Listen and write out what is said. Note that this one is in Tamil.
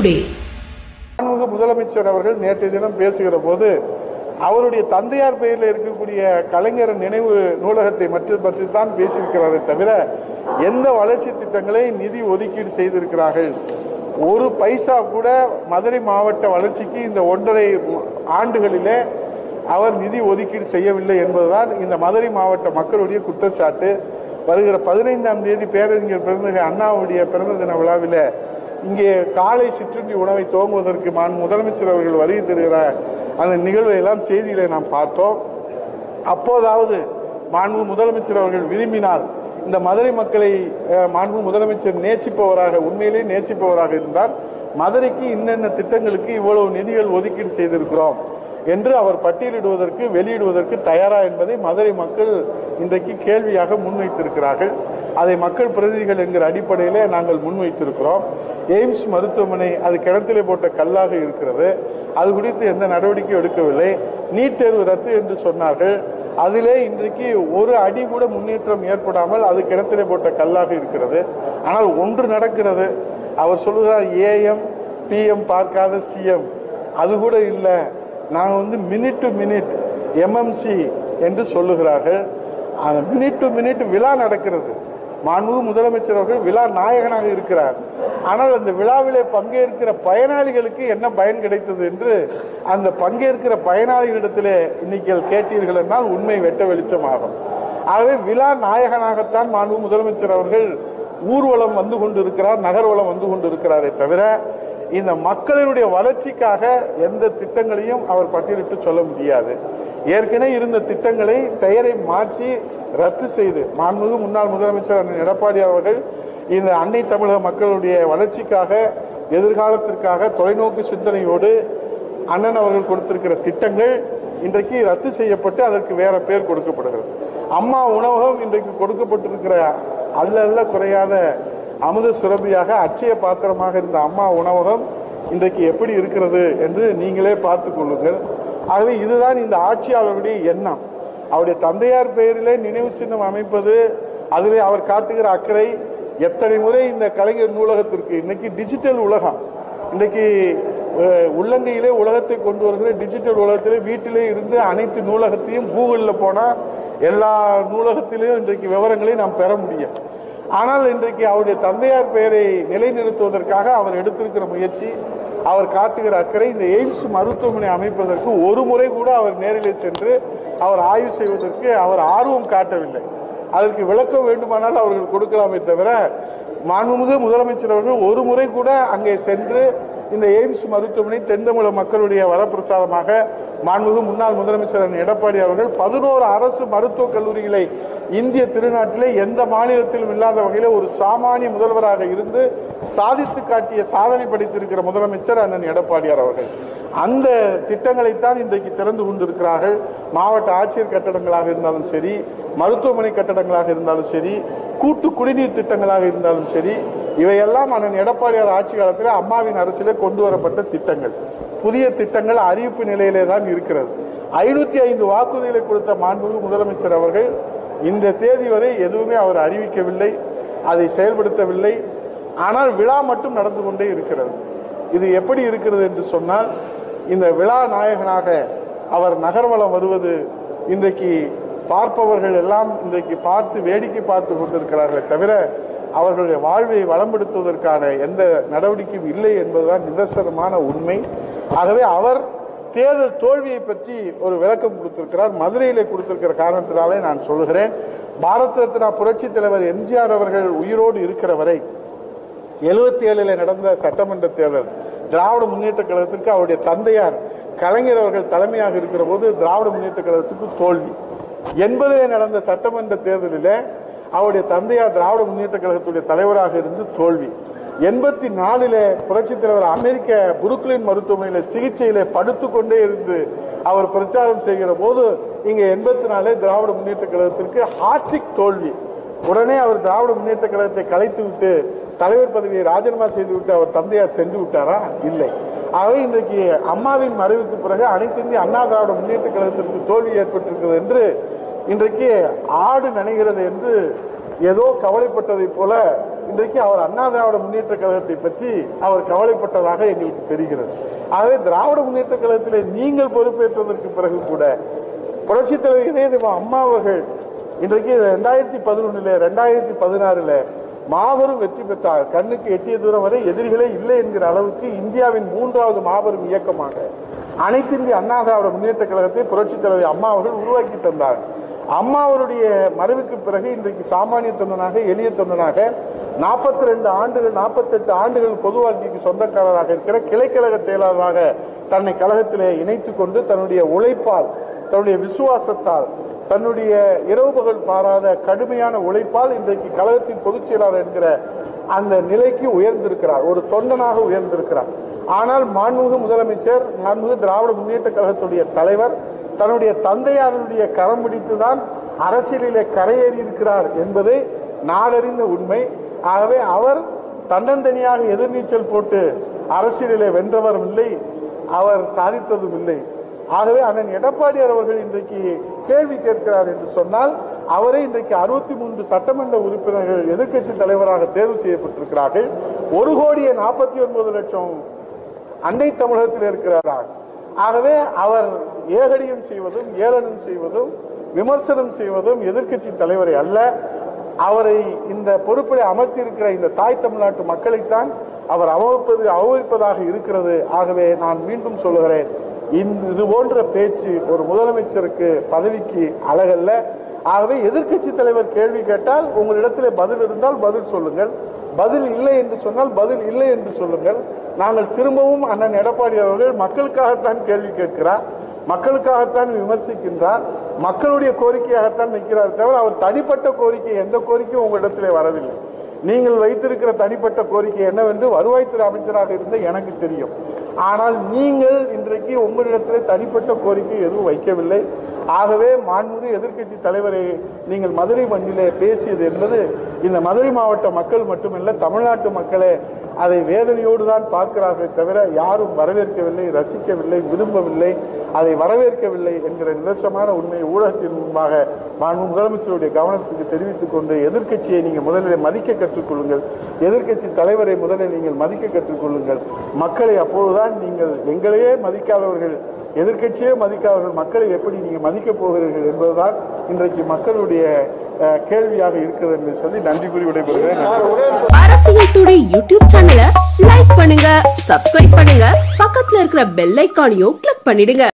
டுடே மாண்புமிகு முதலமைச்சர் அவர்கள் நேற்றைய தினம் பேசுகிற போது அவருடைய தந்தையார் பெயரில் இருக்கக்கூடிய கலைஞர் நினைவு நூலகத்தை மற்ற பற்றி தான் பேசியிருக்கிறாரே தவிர எந்த வளர்ச்சி திட்டங்களை நிதி ஒதுக்கீடு செய்திருக்கிறார்கள் ஒரு பைசா கூட மதுரை மாவட்ட வளர்ச்சிக்கு இந்த ஒன்றரை ஆண்டுகளிலே அவர் நிதி ஒதுக்கீடு செய்யவில்லை என்பதுதான் இந்த மதுரை மாவட்ட மக்களுடைய குற்றச்சாட்டு வருகிற பதினைந்தாம் தேதி பேரறிஞர் பிறந்த அண்ணாவுடைய பிறந்த தின விழாவில் இங்கே காலை சிற்றுண்டி உணவை துவங்குவதற்கு மான் முதலமைச்சர் அவர்கள் வருகை தருகிற அந்த நிகழ்வை எல்லாம் செய்தியில நாம் பார்த்தோம் அப்போதாவது மாண்பு முதலமைச்சர் அவர்கள் விரும்பினால் இந்த மதுரை மக்களை அஹ், மாண்பு முதலமைச்சர் நேசிப்பவராக உண்மையிலே நேசிப்பவராக இருந்தால் மதுரைக்கு இன்னென்ன திட்டங்களுக்கு இவ்வளவு நிதிகள் ஒதுக்கீடு செய்திருக்கிறோம் என்று அவர் பட்டியலிடுவதற்கு வெளியிடுவதற்கு தயாரா என்பதை மதுரை மக்கள் இன்றைக்கு கேள்வியாக முன்வைத்திருக்கிறார்கள் அதை மக்கள் பிரதிநிதிகள் என்கிற அடிப்படையிலே நாங்கள் முன்வைத்திருக்கிறோம் எய்ம்ஸ் மருத்துவமனை அது கிணத்திலே போட்ட கல்லாக இருக்கிறது அது குறித்து எந்த நடவடிக்கையும் எடுக்கவில்லை நீட் தேர்வு ரத்து என்று சொன்னார்கள் அதிலே இன்றைக்கு ஒரு அடி கூட முன்னேற்றம் ஏற்படாமல் அது கிணத்திலே போட்ட கல்லாக இருக்கிறது ஆனால் ஒன்று நடக்கிறது அவர் சொல்லுகிறார் ஏஎம் பிஎம் பார்க்காத சிஎம் அது கூட இல்லை நாங்கள் வந்து மினிட் டு மினிட் எம்எம்சி என்று சொல்லுகிறார்கள் அந்த மினிட் டு மினிட் விழா நடக்கிறது மாண்புமிகு முதலமைச்சர் அவர்கள் விழா நாயகனாக இருக்கிறார் ஆனால் அந்த விழாவிலே பங்கேற்கிற பயனாளிகளுக்கு என்ன பயன் கிடைத்தது என்று அந்த பங்கேற்கிற பயனாளிகளிடத்திலே இன்னைக்கு கேட்டீர்கள் என்றால் உண்மை வெட்ட வெளிச்சமாகும் ஆகவே விழா நாயகனாகத்தான் மாண்பு முதலமைச்சர் அவர்கள் ஊர்வலம் வந்து கொண்டிருக்கிறார் நகர்வலம் வந்து கொண்டிருக்கிறாரே தவிர இந்த மக்களினுடைய வளர்ச்சிக்காக எந்த திட்டங்களையும் அவர் பட்டியலிட்டு சொல்ல முடியாது ஏற்கனவே இருந்த திட்டங்களை பெயரை மாற்றி ரத்து செய்து மாண்புமிகு முன்னாள் முதலமைச்சர் அண்ணன் எடப்பாடி அவர்கள் இந்த அன்னை தமிழக மக்களுடைய வளர்ச்சிக்காக எதிர்காலத்திற்காக தொலைநோக்கு சிந்தனையோடு அண்ணன் அவர்கள் கொடுத்திருக்கிற திட்டங்கள் இன்றைக்கு ரத்து செய்யப்பட்டு அதற்கு வேற பேர் கொடுக்கப்படுகிறது அம்மா உணவகம் இன்றைக்கு கொடுக்கப்பட்டிருக்கிற அல்ல அல்ல குறையாத அமுத சுரபியாக அச்சய பாத்திரமாக இருந்த அம்மா உணவகம் இன்றைக்கு எப்படி இருக்கிறது என்று நீங்களே பார்த்துக் கொள்ளுங்கள் ஆகவே இதுதான் இந்த ஆட்சியாளருடைய எண்ணம் அவருடைய தந்தையார் பெயரிலே நினைவு சின்னம் அமைப்பது அதிலே அவர் காட்டுகிற அக்கறை எத்தனை முறை இந்த கலைஞர் நூலகத்திற்கு இன்னைக்கு டிஜிட்டல் உலகம் இன்னைக்கு அஹ், உள்ளங்கையிலே உலகத்தை கொண்டு வருகிற டிஜிட்டல் உலகத்திலே வீட்டிலே இருந்து அனைத்து நூலகத்தையும் கூகுளில் போனா எல்லா நூலகத்திலையும் இன்றைக்கு விவரங்களை நாம் பெற முடியும் ஆனால் இன்றைக்கு அவருடைய தந்தையார் பெயரை நிலைநிறுத்துவதற்காக அவர் எடுத்திருக்கிற முயற்சி அவர் காட்டுகிற அக்கறை இந்த எய்ம்ஸ் மருத்துவமனை அமைப்பதற்கு ஒரு முறை கூட அவர் நேரிலே சென்று அவர் ஆய்வு செய்வதற்கு அவர் ஆர்வம் காட்டவில்லை அதற்கு விளக்கம் வேண்டுமானால் அவர்கள் கொடுக்கலாமே தவிர மாண்புமிகு முதலமைச்சர் அவர்கள் ஒரு முறை கூட அங்கே சென்று இந்த எய்ம்ஸ் மருத்துவமனை தென் தமிழக மக்களுடைய வரப்பிரசாதமாக மாண்புமிகு முன்னாள் முதலமைச்சர் அண்ணன் எடப்பாடி அவர்கள் பதினோரு அரசு மருத்துவக் கல்லூரிகளை இந்திய திருநாட்டிலே எந்த மாநிலத்திலும் இல்லாத வகையில ஒரு சாமானிய முதல்வராக இருந்து சாதித்து காட்டிய சாதனை படைத்திருக்கிற முதலமைச்சர் அண்ணன் எடப்பாடியார் அவர்கள் அந்த திட்டங்களைத்தான் இன்றைக்கு திறந்து கொண்டிருக்கிறார்கள் மாவட்ட ஆட்சியர் கட்டடங்களாக இருந்தாலும் சரி மருத்துவமனை கட்டடங்களாக இருந்தாலும் சரி கூட்டு குடிநீர் திட்டங்களாக இருந்தாலும் சரி இவையெல்லாம் அண்ணன் எடப்பாடியார் ஆட்சி காலத்தில் அம்மாவின் அரசிலே கொண்டு வரப்பட்ட திட்டங்கள் புதிய திட்டங்கள் அறிவிப்பு நிலையிலே தான் இருக்கிறது ஐநூத்தி ஐந்து வாக்குறுதிகளை கொடுத்த மாண்புமிகு முதலமைச்சர் அவர்கள் இந்த தேதி வரை எதுவுமே அவர் அறிவிக்கவில்லை அதை செயல்படுத்தவில்லை ஆனால் விழா மட்டும் நடந்து கொண்டே இருக்கிறது இது எப்படி இருக்கிறது என்று சொன்னால் இந்த விழா நாயகனாக அவர் நகர்வலம் வருவது இன்றைக்கு பார்ப்பவர்கள் எல்லாம் இன்றைக்கு பார்த்து வேடிக்கை பார்த்து கொண்டிருக்கிறார்களே தவிர அவர்களுடைய வாழ்வை வளம்படுத்துவதற்கான எந்த நடவடிக்கையும் இல்லை என்பதுதான் நிதர்சனமான உண்மை ஆகவே அவர் தேர்தல் தோல்வியை பற்றி ஒரு விளக்கம் கொடுத்திருக்கிறார் மதுரையிலே கொடுத்திருக்கிற காரணத்தினாலே நான் சொல்லுகிறேன் பாரத ரத்னா புரட்சி தலைவர் எம்ஜிஆர் அவர்கள் உயிரோடு இருக்கிற வரை எழுபத்தி ஏழுல நடந்த சட்டமன்ற தேர்தல் திராவிட முன்னேற்ற கழகத்திற்கு அவருடைய தந்தையார் கலைஞர் அவர்கள் தலைமையாக இருக்கிற போது திராவிட முன்னேற்ற கழகத்துக்கு தோல்வி எண்பதிலே நடந்த சட்டமன்ற தேர்தலில் அவருடைய தந்தையார் திராவிட முன்னேற்ற கழகத்துடைய தலைவராக இருந்து தோல்வி எண்பத்தி நாலுல புரட்சி தலைவர் அமெரிக்க புருக்லின் மருத்துவமனையில சிகிச்சையில படுத்துக்கொண்டே இருந்து அவர் பிரச்சாரம் செய்கிற போது இங்க எண்பத்தி நாலு திராவிட முன்னேற்ற கழகத்திற்கு ஹாட்ரிக் தோல்வி உடனே அவர் திராவிட முன்னேற்ற கழகத்தை கலைத்து விட்டு தலைவர் பதவியை ராஜினாமா செய்து விட்டு அவர் தந்தையார் சென்று விட்டாரா இல்லை ஆகவே இன்றைக்கு அம்மாவின் மறைவுக்கு பிறகு அனைத்து இந்திய அண்ணா திராவிட முன்னேற்ற கழகத்திற்கு தோல்வி ஏற்பட்டிருக்கிறது என்று இன்றைக்கு ஆடு நினைகிறது என்று ஏதோ கவலைப்பட்டதை போல இன்றைக்கு அவர் அண்ணா திராவிட முன்னேற்ற கழகத்தை பற்றி அவர் கவலைப்பட்டதாக எங்களுக்கு தெரிகிறது ஆகவே திராவிட முன்னேற்ற கழகத்திலே நீங்கள் பொறுப்பேற்றதற்கு பிறகு கூட புரட்சித் தலைவர் இதயதேவ அம்மா அவர்கள் இன்றைக்கு ரெண்டாயிரத்தி பதினொன்னுல ரெண்டாயிரத்தி பதினாறுல மாபெரும் வெற்றி பெற்றார் கண்ணுக்கு எட்டிய தூரம் வரை எதிரிகளே இல்லை என்கிற அளவுக்கு இந்தியாவின் மூன்றாவது மாபெரும் இயக்கமாக அனைத்து இந்திய அண்ணா திராவிட முன்னேற்ற கழகத்தை புரட்சித் தலைவர் அம்மா அவர்கள் உருவாக்கி தந்தார் அம்மா அவருடைய மறைவுக்கு பிறகு இன்றைக்கு சாமானிய தொண்டனாக எளிய தொண்டனாக நாற்பத்தி ரெண்டு ஆண்டுகள் நாற்பத்தெட்டு ஆண்டுகள் பொது வாழ்க்கைக்கு சொந்தக்காரராக இருக்கிற கிளைக்கழக செயலாளராக தன்னை கழகத்திலே இணைத்துக் கொண்டு தன்னுடைய உழைப்பால் தன்னுடைய விசுவாசத்தால் தன்னுடைய இரவு பகல் பாராத கடுமையான உழைப்பால் இன்றைக்கு கழகத்தின் பொதுச் செயலாளர் என்கிற அந்த நிலைக்கு உயர்ந்திருக்கிறார் ஒரு தொண்டனாக உயர்ந்திருக்கிறார் ஆனால் மாண்புமிகு முதலமைச்சர் மாண்புமிகு திராவிட முன்னேற்ற கழகத்துடைய தலைவர் தன்னுடைய தந்தையாருடைய கரம் பிடித்துதான் அரசியலிலே கரையேறி இருக்கிறார் என்பதை நாடறிந்த உண்மை ஆகவே அவர் தன்னந்தனியாக எதிர்நீச்சல் போட்டு அரசியலிலே வென்றவரும் இல்லை அவர் சாதித்ததும் இல்லை ஆகவே அண்ணன் எடப்பாடியார் அவர்கள் இன்றைக்கு கேள்வி கேட்கிறார் என்று சொன்னால் அவரை இன்றைக்கு அறுபத்தி மூன்று சட்டமன்ற உறுப்பினர்கள் எதிர்க்கட்சி தலைவராக தேர்வு செய்யப்பட்டிருக்கிறார்கள் ஒரு கோடியே நாற்பத்தி ஒன்பது லட்சம் அண்டை தமிழகத்தில் இருக்கிறார் ஆகவே அவர் ஏகடியம் செய்வதும் ஏளனம் செய்வதும் விமர்சனம் செய்வதும் எதிர்க்கட்சி தலைவரை அல்ல அவரை இந்த பொறுப்பில் அமர்த்தியிருக்கிற இந்த தாய் தமிழ்நாட்டு மக்களைத்தான் அவர் அவமதிப்பது அவமதிப்பதாக இருக்கிறது ஆகவே நான் மீண்டும் சொல்லுகிறேன் இந்த- இது போன்ற பேச்சு ஒரு முதலமைச்சருக்கு பதவிக்கு அழகல்ல ஆகவே எதிர்க்கட்சி தலைவர் கேள்வி கேட்டால் உங்களிடத்திலே பதில் இருந்தால் பதில் சொல்லுங்கள் பதில் இல்லை என்று சொன்னால் பதில் இல்லை என்று சொல்லுங்கள் நாங்கள் திரும்பவும் அண்ணன் எடப்பாடி அவர்கள் மக்களுக்காகத்தான் கேள்வி கேட்கிறார் மக்களுக்காகத்தான் விமர்சிக்கின்றார் மக்களுடைய கோரிக்கையாகத்தான் நிற்கிறார் தவிர அவர் தனிப்பட்ட கோரிக்கை எந்த கோரிக்கையும் உங்களிடத்திலே வரவில்லை நீங்கள் வைத்திருக்கிற தனிப்பட்ட கோரிக்கை என்னவென்று வருவாய்த்துறை அமைச்சராக இருந்த எனக்கு தெரியும் ஆனால் நீங்கள் இன்றைக்கு உங்களிடத்திலே தனிப்பட்ட கோரிக்கை எதுவும் வைக்கவில்லை ஆகவே மாண்புமிகு எதிர்க்கட்சி தலைவரை நீங்கள் மதுரை மண்ணிலே பேசியது என்பது இந்த மதுரை மாவட்ட மக்கள் மட்டுமல்ல தமிழ்நாட்டு மக்களே அதை வேதனையோடு தான் பார்க்கிறார்களே தவிர யாரும் வரவேற்கவில்லை ரசிக்கவில்லை விரும்பவில்லை அதை வரவேற்கவில்லை என்கிற நிதர்சனமான உண்மை ஊடகத்தின் முன்பாக மாண்பு முதலமைச்சருடைய கவனத்துக்கு தெரிவித்துக் கொண்டு எதிர்க்கட்சியை நீங்கள் முதலில் மதிக்க கற்றுக்கொள்ளுங்கள் எதிர்க்கட்சி தலைவரை முதலில் நீங்கள் மதிக்க கற்றுக்கொள்ளுங்கள் மக்களை அப்போதுதான் நீங்கள் எங்களையே மதிக்காதவர்கள் எதிர்க்கட்சியே மதிக்காதவர்கள் மக்களை எப்படி நீங்கள் மதிக்கப் போகிறீர்கள் என்பதுதான் இன்றைக்கு மக்களுடைய அஹ், கேள்வியாக இருக்கிறது என்று சொல்லி நன்றி கூறி விடைபெறுகிறேன் நன்றி. அரசியல் டுடே யூடியூப் சேனலை லைக் பண்ணுங்க சப்ஸ்கிரைப் பண்ணுங்க பக்கத்துல இருக்கிற பெல் ஐக்கானையும் கிளிக் பண்ணிடுங்க